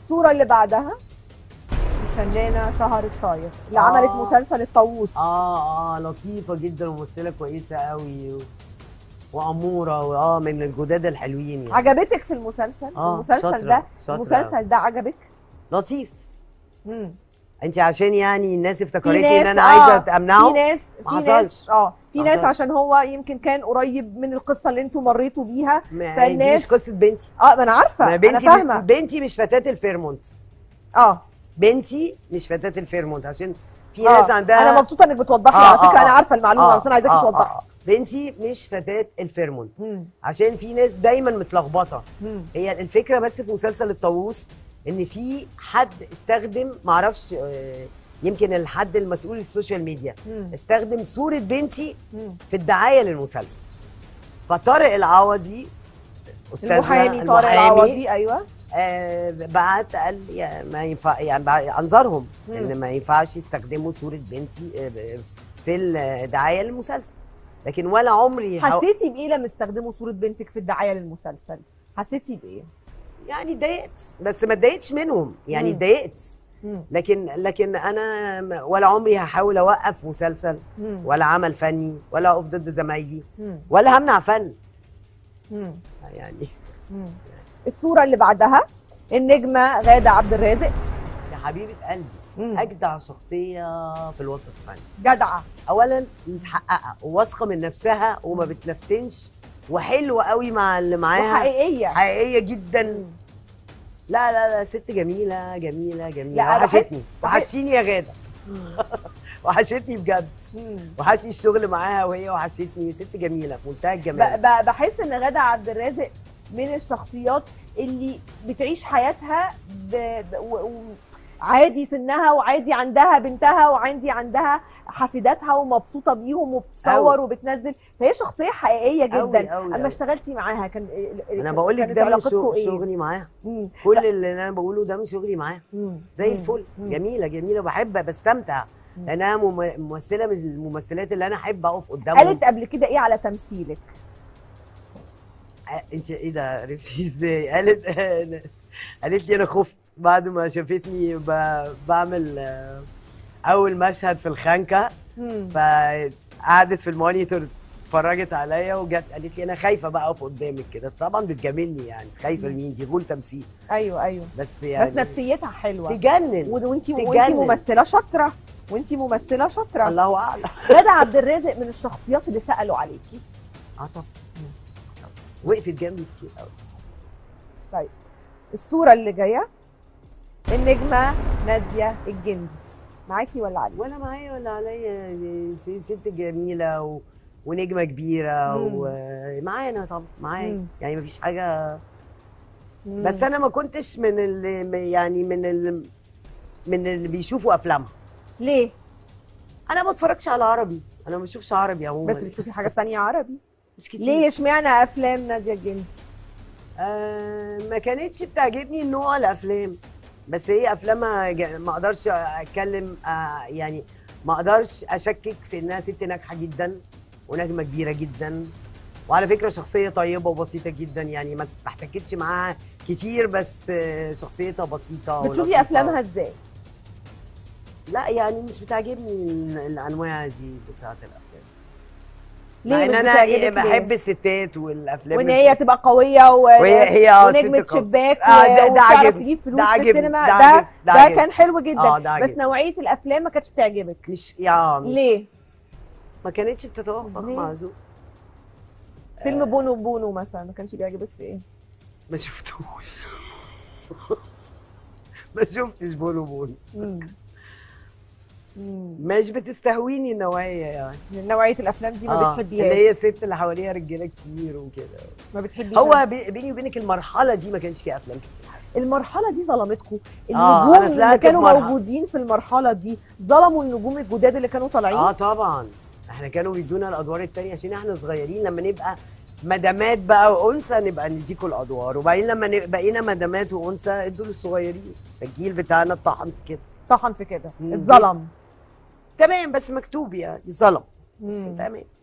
الصوره اللي بعدها الفنانه سهر الصايغ اللي آه. عملت مسلسل الطاووس اه اه لطيفه جدا وممثله كويسه قوي و... واموره واه من الجداد الحلوين يعني عجبتك في المسلسل آه، المسلسل شاطرة، ده شاطرة. المسلسل ده عجبك لطيف مم. انت عشان يعني الناس في افتكرتني ناس ان انا آه، عايزه امنعه في ناس ما في ناس حصلش. اه في ما ناس حصلش. عشان هو يمكن كان قريب من القصه اللي انتوا مريتوا بيها ما دي فالناس- مش قصه بنتي اه ما انا عارفه ما انا بنتي فاهمه بنتي مش فتاه الفيرمونت اه بنتي مش فتاه الفيرمونت عشان في آه. ناس عندها انا مبسوطه انك بتوضحي آه، على فكره آه، انا آه. عارفه المعلومه بس انا عايزاكي آه، توضحي آه. بنتي مش فتاه الفيرمونت مم. عشان في ناس دايما متلخبطه مم. هي الفكره بس في مسلسل الطاووس ان في حد استخدم معرفش آه، يمكن الحد المسؤول السوشيال ميديا مم. استخدم صوره بنتي مم. في الدعايه للمسلسل فطارق العوضي استاذنا المحامي طارق العوضي ايوه آه بعت قال يا ما ينفع يعني بع- انظرهم مم. ان ما ينفعش يستخدموا صوره بنتي آه، في الدعايه للمسلسل لكن ولا عمري هو- حسيتي بايه لما استخدموا صوره بنتك في الدعايه للمسلسل حسيتي بايه يعني اتضايقت بس ما اتضايقتش منهم يعني مم. اتضايقت مم. لكن لكن انا م- ولا عمري هحاول اوقف مسلسل مم. ولا عمل فني ولا اقف ضد زمايلي مم. ولا همنع فن مم. يعني مم. الصوره اللي بعدها النجمه غاده عبد الرازق يا حبيبه قلبي مم. اجدع شخصيه في الوسط الفني جدعه اولا متحققه وواثقه من نفسها وما بتنفسنش وحلوه قوي مع اللي معاها وحقيقيه حقيقيه جدا مم. لا لا لا ست جميله جميله جميله لا، أنا بحس- وحشتني بحس- وحشتيني يا غاده مم. وحشتني بجد مم. وحشني الشغل معاها وهي وحشتني ست جميله في منتهى ب- الجمال ب- بحس ان غاده عبد الرازق من الشخصيات اللي بتعيش حياتها ب... ب... و... و... عادي سنها وعادي عندها بنتها وعندي عندها حفيداتها ومبسوطه بيهم وبتصور أوي. وبتنزل فهي شخصيه حقيقيه جدا أوي أوي اما أوي. اشتغلتي معاها كان انا بقول لك كانت ده من علاقتكم شغ- إيه؟ شغلي معاها مم. كل اللي انا بقوله ده من شغلي معاها مم. زي مم. الفل مم. جميله جميله وبحب بستمتع مم. لانها مم- ممثله من الممثلات اللي انا احب اقف قدامهم قالت قبل كده ايه على تمثيلك آه، انت ايه ده عرفتي ازاي قالت قالت لي انا خفت بعد ما شافتني ب- بعمل آه، اول مشهد في الخنكه مم. فقعدت في المونيتور اتفرجت عليا وجت قالت لي انا خايفه بقى اقف قدامك كده طبعا بتجاملني يعني خايفه مم. مين دي غول تمثيل ايوه ايوه بس يعني بس نفسيتها حلوه تجنن وانتي تجنن. وانتي ممثله شاطره وانتي ممثله شاطره الله اعلم غادة عبد الرازق من الشخصيات اللي سالوا عليكي اه طبعا وقفت جنبي كتير قوي الصوره اللي جايه النجمه ناديه الجندي معاكي ولا عليكي ولا معايا ولا عليا س- ست جميله و... ونجمه كبيره مم. ومعانا طبعا معايا مم. يعني مفيش حاجه مم. بس انا ما كنتش من اللي يعني من اللي من اللي بيشوفوا افلامها ليه انا ما بتفرجش على عربي انا ما بشوفش عربي عموما بس بتشوفي حاجات تانية عربي مش كتير ليه اشمعنى افلام ناديه الجندي آه ما كانتش بتعجبني نوع الافلام بس هي افلامها جا- ما اقدرش اتكلم آه يعني ما اقدرش اشكك في انها ست ناجحه جدا ونجمه كبيره جدا وعلى فكره شخصيه طيبه وبسيطه جدا يعني ما بحتكتش معاها كتير بس آه، شخصيتها بسيطه بتشوفي ولطيفة. افلامها ازاي لا يعني مش بتعجبني ال- الانواع دي بتاعت الافلام ليه مع ان مش انا بتعجبك إيه ليه؟ بحب الستات والافلام وان الست- هي تبقى قويه و... وهي هي اه ونجمه ست قوية. شباك آه، ده- ده وبتعرف عاجبني. تجيب فلوس ده في عاجبني السينما ده ده عاجبني ده ده عاجبني. كان حلو جدا اه ده بس عاجبني نوعيه الافلام ما كانتش بتعجبك مش يا مش ليه ما كانتش بتتوافق ليه؟ مع ذوق فيلم بونو بونو مثلا ما كانش بيعجبك في ايه ما شفتوش ما شفتش بونو بونو مم. مم. مش بتستهويني النوعيه يعني من نوعيه الافلام دي ما آه، بتحبيهاش اللي هي الست اللي حواليها رجاله كتير وكده ما بتحبيش هو بي- بيني وبينك المرحله دي ما كانش فيها افلام كتير المرحله دي ظلمتكم آه، النجوم أنا اللي طلعت كانوا بمرحلة. موجودين في المرحله دي ظلموا النجوم الجداد اللي كانوا طالعين اه طبعا احنا كانوا بيدونا الادوار التانية عشان احنا صغيرين لما نبقى مدامات بقى وانثى نبقى نديكوا الادوار وبعدين لما ن- بقينا مدامات وانثى ادوا للصغيرين الجيل بتاعنا اتطحن في كده طحن في كده مم. اتظلم تمام بس مكتوب يعني ظلم بس مم. تمام